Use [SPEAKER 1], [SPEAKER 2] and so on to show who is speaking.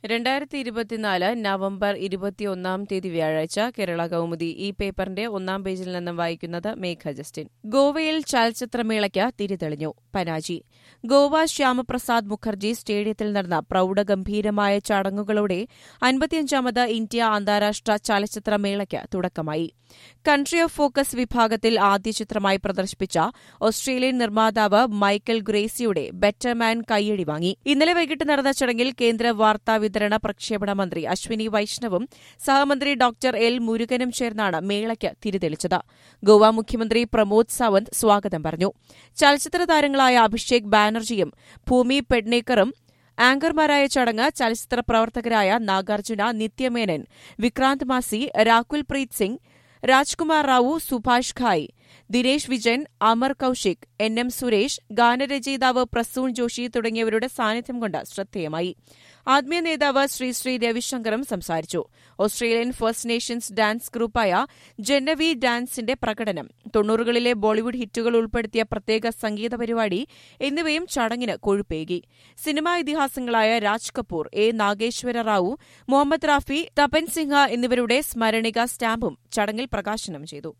[SPEAKER 1] രണ്ടായിരത്തി ഇരുപത്തിനാല് നവംബർ ഇരുപത്തിയൊന്നാം തീയതി വ്യാഴാഴ്ച കേരള കൗമുദി ഈ പേപ്പറിന്റെ ഒന്നാം പേജിൽ നിന്നും വായിക്കുന്നത് മേഘ ജസ്റ്റിൻ ഗോവയിൽ ചലച്ചിത്രമേളയ്ക്ക് തിരിതെളിഞ്ഞു പനാജി ഗോവ ശ്യാമപ്രസാദ് മുഖർജി സ്റ്റേഡിയത്തിൽ നടന്ന പ്രൌഢഗംഭീരമായ ചടങ്ങുകളോടെ അൻപത്തിയഞ്ചാമത് ഇന്ത്യ അന്താരാഷ്ട്ര ചലച്ചിത്രമേളയ്ക്ക് തുടക്കമായി കൺട്രി ഓഫ് ഫോക്കസ് വിഭാഗത്തിൽ ആദ്യ ചിത്രമായി പ്രദർശിപ്പിച്ച ഓസ്ട്രേലിയൻ നിർമ്മാതാവ് മൈക്കൽ ഗ്രേസിയുടെ ബെറ്റർ മാൻ കയ്യടി വാങ്ങി ഇന്നലെ വൈകിട്ട് നടന്ന ചടങ്ങിൽ കേന്ദ്ര വാർത്താ വിതരണ പ്രക്ഷേപണ മന്ത്രി അശ്വിനി വൈഷ്ണവും സഹമന്ത്രി ഡോക്ടർ എൽ മുരുകനും ചേർന്നാണ് മേളയ്ക്ക് തിരിതെളിച്ചത് ഗോവ മുഖ്യമന്ത്രി പ്രമോദ് സാവന്ത് സ്വാഗതം പറഞ്ഞു ചലച്ചിത്ര താരങ്ങളായ അഭിഷേക് ബാനർജിയും ഭൂമി പെഡ്നേക്കറും ആങ്കർമാരായ ചടങ്ങ് ചലച്ചിത്ര പ്രവർത്തകരായ നാഗാർജുന നിത്യമേനൻ വിക്രാന്ത് മാസി രാകുൽ പ്രീത് സിംഗ് രാജ്കുമാർ റാവു സുഭാഷ് ഖായ് ദിനേശ് വിജയൻ അമർ കൌശിക് എൻ എം സുരേഷ് ഗാനരചയിതാവ് പ്രസൂൺ ജോഷി തുടങ്ങിയവരുടെ സാന്നിധ്യം കൊണ്ട് ശ്രദ്ധേയമായി ആത്മീയ നേതാവ് ശ്രീ ശ്രീ രവിശങ്കറും സംസാരിച്ചു ഓസ്ട്രേലിയൻ ഫസ്റ്റ് നേഷൻസ് ഡാൻസ് ഗ്രൂപ്പായ ജന്നവി ഡാൻസിന്റെ പ്രകടനം തൊണ്ണൂറുകളിലെ ബോളിവുഡ് ഹിറ്റുകൾ ഉൾപ്പെടുത്തിയ പ്രത്യേക സംഗീത പരിപാടി എന്നിവയും ചടങ്ങിന് കൊഴുപ്പേകി സിനിമാ ഇതിഹാസങ്ങളായ രാജ് കപൂർ എ നാഗേശ്വര റാവു മുഹമ്മദ് റാഫി തപൻ സിംഹ എന്നിവരുടെ സ്മരണിക സ്റ്റാമ്പും ചടങ്ങിൽ പ്രകാശനം ചെയ്തു